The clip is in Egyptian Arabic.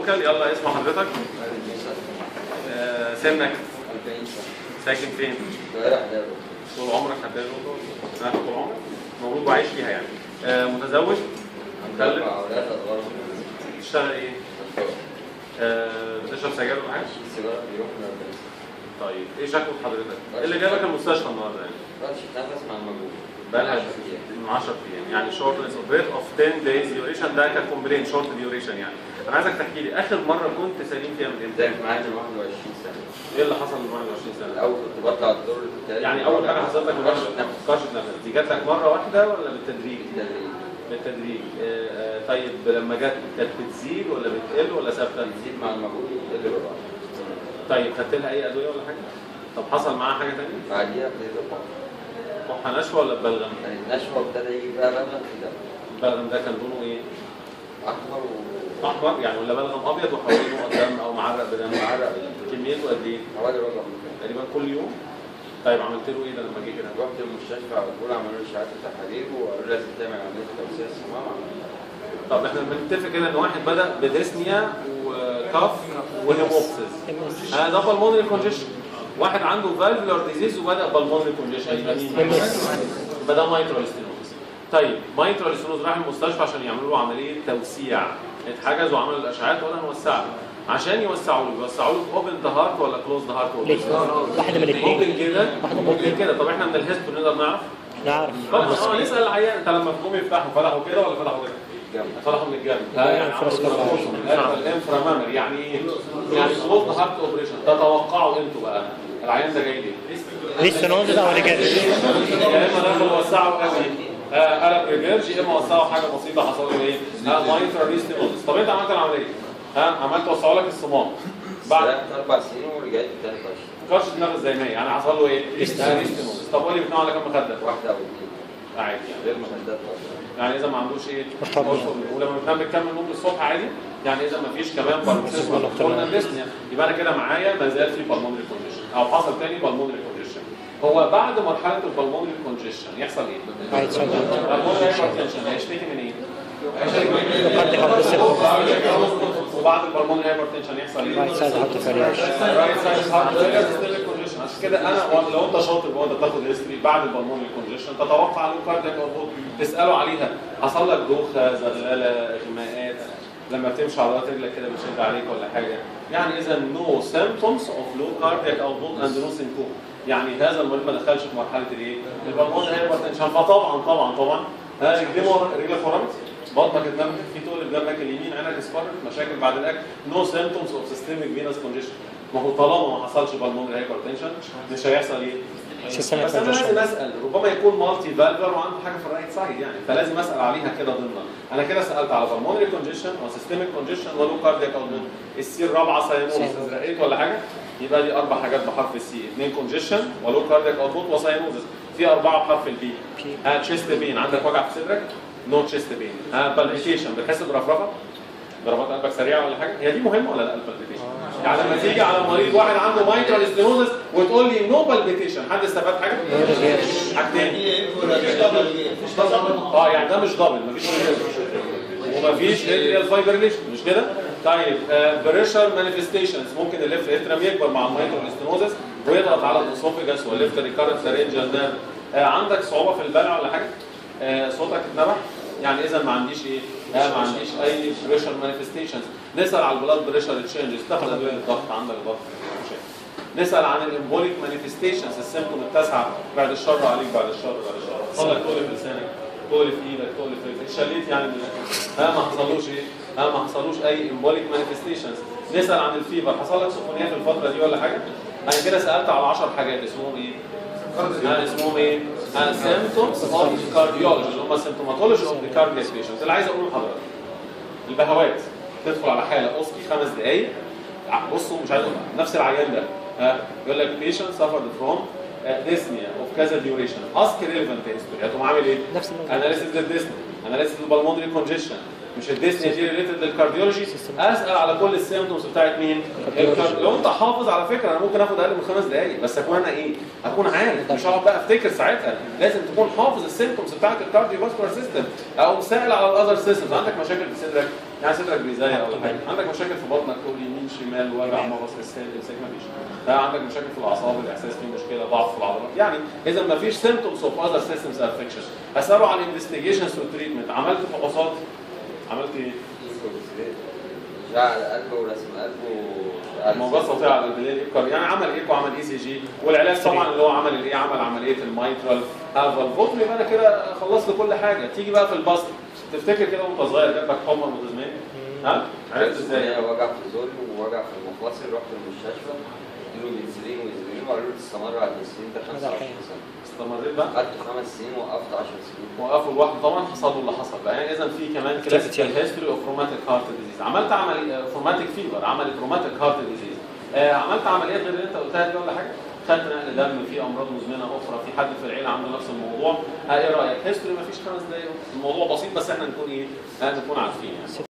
لوكال يلا اسم حضرتك آه، سنك ساكن فين طول عمرك حداد الاردن طول عمرك مولود وعايش فيها يعني آه، متزوج مكلف بتشتغل ايه آه، بتشرب سجاير ولا حاجه طيب ايه شكوى حضرتك ايه اللي جابك المستشفى النهارده يعني بقالها من 10 ايام يعني شورتنس اوف بريث اوف 10 دايز ديوريشن ده ككومبلين شورت ديوريشن يعني انا عايزك تحكي لي اخر مره كنت سليم فيها من امتى؟ ايه اللي حصل من 21 سنه؟ الاول كنت بطلع الدور الثالث يعني اول حاجه حصلت لك كرشه نفس كرشه نفس دي جات لك مره واحده ولا بالتدريج؟ بالتدريج آه، آه، طيب لما جت كانت بتزيد ولا بتقل ولا ثابته؟ بتزيد مع المجهود وتقل بالراحه طيب خدت لها اي ادويه ولا حاجه؟ طب حصل معاها حاجه ثانيه؟ بعديها ابتديت اطلع كحه نشوه ولا ببلغم؟ يعني النشوه ابتدى يجي بقى بلغم في دم البلغم ده كان لونه ايه؟ احمر و احمر يعني ولا بلغم ابيض وحواليه نقط دم او معرق بدم معرق كميته قد ايه؟ حوالي ربع ممكن تقريبا كل يوم طيب عملت له ايه ده لما جه كده؟ رحت المستشفى على طول عملوا لي اشعاعات التحاليل وقالوا لي لازم تعمل عمليه توسيع الصمام طب احنا بنتفق كده ان واحد بدا بديسنيا وكاف وهيموبسيس هذا بالمونري كونجيشن واحد عنده فالفولار ديزيز وبدا بالمونري كونجيشن يبقى مين؟ يبقى ده مايترال ستينوز طيب مايترال ستينوز راح المستشفى عشان يعملوا له عمليه توسيع اتحجز وعملوا الاشعاعات ولا نوسع له عشان يوسعوا له يوسعوا له اوبن ذا هارت ولا كلوز ذا هارت ليه؟ واحده من الاثنين ممكن كده ممكن كده طب احنا من الهيستوري نقدر نعرف نعرف طب اه نسال العيان انت لما تقوم يفتحوا فتحوا كده ولا فتحوا كده؟ جنب فتحوا من الجنب لا يعني عملوا تراكوشن الانفرامامر يعني ايه؟ يعني كلوز هارت اوبريشن تتوقعوا انتوا بقى العيان ده جاي ليه؟ ليه السنوز ده ولا جاي يا اما دخلوا وسعوا قوي آه، قلب ريفيرج يا اما وسعوا حاجه بسيطه حصل له ايه؟ ها مايترال ريستينوزس طب انت عملت العمليه ها عملت وسعوا لك الصمام بعد بعد اربع سنين ورجعت تاني بشر كرش دماغ زي ما هي يعني حصل له ايه؟ ريستينوزس طب قول لي بتنام على كام مخده؟ واحده او اثنين عادي يعني غير مخدات برضه يعني اذا ما عندوش ايه طبعا. ولما بتنام بتكمل نوم الصبح عادي يعني اذا ما فيش كمان باركسيس ولا قلنا ديسنيا يبقى انا كده معايا ما زال في بالمونري كونجيشن او حصل تاني بالمونري كونجيشن هو بعد مرحله البالمونري كونجيشن يحصل ايه؟ عايز سؤال بالمونري هايبرتنشن هيشتكي من ايه؟ كارد هارت وبعد البالمونري هايبرتنشن يحصل ايه؟ رايت سايد هارت فيلير رايت سايد هارت فيلير سيستميك كونجيشن عشان كده انا لو انت شاطر جوه انت بتاخد هيستوري بعد البالمونري كونجيشن تتوقع له كاردياك اوتبوت تساله عليها حصل لك دوخه زغلله اغماءات لما بتمشي على رجلك كده بتشد عليك ولا حاجه يعني اذا نو سيمبتومز اوف لو كاردياك اوتبوت اند نو سيمبتوم يعني هذا المريض ما دخلش في مرحله الايه؟ البالمونري هايبرتنشن فطبعا طبعا طبعا ها رجليه رجلك خرمت بطنك اتنمت في تقلب جنبك اليمين عينك اصفرت مشاكل بعد الاكل نو سيمبتومز اوف سيستميك فينس كونجيشن ما هو طالما ما حصلش بالمونري هايبرتنشن مش هيحصل ايه؟ Systemic بس انا congestion. لازم اسال ربما يكون مالتي فالفر وعنده حاجه في الرايت سايد يعني فلازم اسال عليها كده ضمنا انا كده سالت على بالمونري كونجيشن وسيستميك كونجيشن ولو كاردياك او السي الرابعه ساينوز ازرقيت ولا حاجه يبقى دي اربع حاجات بحرف السي اثنين كونجيشن ولو كاردياك اوتبوت وساينوزس في اربعه بحرف البي ها تشيست بين عندك وجع في صدرك نو تشيست بين ها بالبيتيشن بتحس برفرفه ضربات قلبك سريعه ولا حاجه هي دي مهمه ولا لا البالبيتيشن يعني لما تيجي على مريض واحد عنده مايترال ستينوزس وتقول لي نو بالبيتيشن حد استفاد حاجه حاجتين اه يعني ده مش دبل مفيش ومفيش اتريال فايبريليشن مش كده؟ طيب بريشر مانيفستيشنز ممكن الليفت اتريم يكبر مع المايترال ستينوزس ويضغط على الاسوفيجاس والليفت ريكارنت فارنجال نيرف آه عندك صعوبه في البلع ولا حاجه؟ آه صوتك اتنبح؟ يعني اذا ما عنديش ايه؟ آه ما عنديش اي بريشر مانيفستيشنز نسال على البلاد بريشر تشينجز تاخد ادويه للضغط عندك ضغط مشاكل نسال عن الامبوليك مانيفستيشنز السيمبتوم التاسعه بعد الشر عليك بعد الشر بعد الشر حصل لك تقول في لسانك تقول في ايدك تقول في رجلك شليت يعني من الآخر. ها ما حصلوش ايه؟ ها ما حصلوش اي امبوليك مانيفستيشنز نسال عن الفيبر حصل لك سخونيه في الفتره دي ولا حاجه؟ انا كده سالت على 10 حاجات اسمهم ايه؟ ها اسمهم ايه؟ ها سيمبتومز اوف كارديولوجي اللي هم سيمبتوماتولوجي اوف ذا كاردياك بيشنت اللي عايز اقوله لحضرتك البهوات تدخل على حاله اوسكي خمس دقائق بصوا مش عايز أقول نفس العيان ده ها يقول لك patient suffered from dyspnea of كذا duration ask relevant history هتقوم عامل ايه؟ نفس الموضوع. اناليسيس للديسنيا اناليسيس للبلمونري كونجيشن مش الديسنيا دي ريليتد للكارديولوجي اسال على كل السيمبتومز بتاعت مين؟ الكار- لو انت حافظ على فكره انا ممكن اخد اقل من خمس دقائق بس اكون انا ايه؟ اكون عارف مش هقعد بقى افتكر ساعتها لازم تكون حافظ السيمبتومز بتاعت الكارديو فاسكولار سيستم او سائل على الاذر سيستمز عندك مشاكل في صدرك يعني صدرك بيزايا ولا حاجه عندك مشاكل في بطنك طول يمين شمال وجع مغص اسهال امساك مفيش آه، عندك مشاكل في الاعصاب الاحساس فيه مشكله ضعف في العضلات يعني اذا مفيش سيمتومز اوف اذر سيستمز افكشن اساله عن انفستيجيشنز وتريتمنت عملت فحوصات عملت ايه؟ جعل قلبه ورسم قلبه موجات صوتيه على البلاد يبقى يعني عمل ايكو عمل اي سي جي والعلاج طبعا اللي هو عمل الايه عمل عمليه المايترال هافالفوتري يبقى انا كده خلصت كل حاجه تيجي بقى في البسط تفتكر كده وانت صغير جات لك حمى متزمن ها عرفت ازاي؟ وجع في الزول ووجع في المفاصل رحت المستشفى ادوا لي انسولين وانسولين وقالوا لي تستمر على الانسولين ده 25 سنه استمريت بقى قعدت خمس سنين وقفت 10 سنين وقفوا لوحده طبعا حصل له اللي حصل بقى يعني اذا في كمان كلاسيكال هيستوري اوف روماتيك هارت ديزيز عملت عمليه روماتيك فيبر عملت روماتيك هارت ديزيز آه عملت عمليات غير اللي انت قلتها دي ولا حاجه؟ خدت نقل دم في امراض مزمنه اخرى في حد في العيله عنده نفس الموضوع آه ايه رايك؟ هيستوري مفيش خمس دقايق الموضوع بسيط بس احنا نكون ايه؟ آه نكون عارفين يعني